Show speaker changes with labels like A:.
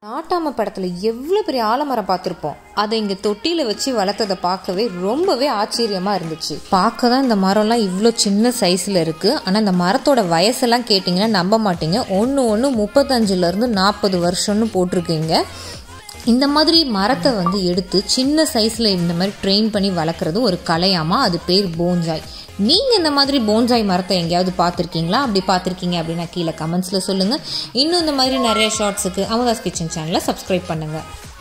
A: நாட்டாம படத்தில் எவ்வளோ பெரிய ஆலமரம் பார்த்துருப்போம் அதை இங்கே தொட்டியில் வச்சு வளர்த்ததை பார்க்கவே ரொம்பவே ஆச்சரியமாக இருந்துச்சு பார்க்க தான் இந்த மரம்லாம் இவ்வளோ சின்ன சைஸில் இருக்குது ஆனால் இந்த மரத்தோட வயசெல்லாம் கேட்டிங்கன்னா நம்ப மாட்டீங்க ஒன்று ஒன்று முப்பத்தஞ்சுலேருந்து நாற்பது வருஷம்னு போட்டிருக்கீங்க இந்த மாதிரி மரத்தை வந்து எடுத்து சின்ன சைஸில் இந்த மாதிரி ட்ரெயின் பண்ணி வளர்க்குறது ஒரு கலையாமா அது பேர் போன்ஜாய் நீங்கள் இந்த மாதிரி போன்ஜாய் மரத்தை எங்கேயாவது பார்த்துருக்கீங்களா அப்படி பார்த்துருக்கீங்க அப்படின்னா கீழே கமெண்ட்ஸில் சொல்லுங்கள் இன்னும் இந்த மாதிரி நிறைய ஷார்ட்ஸுக்கு அமுதாஸ் கிச்சன் சேனலை சப்ஸ்கிரைப் பண்ணுங்கள்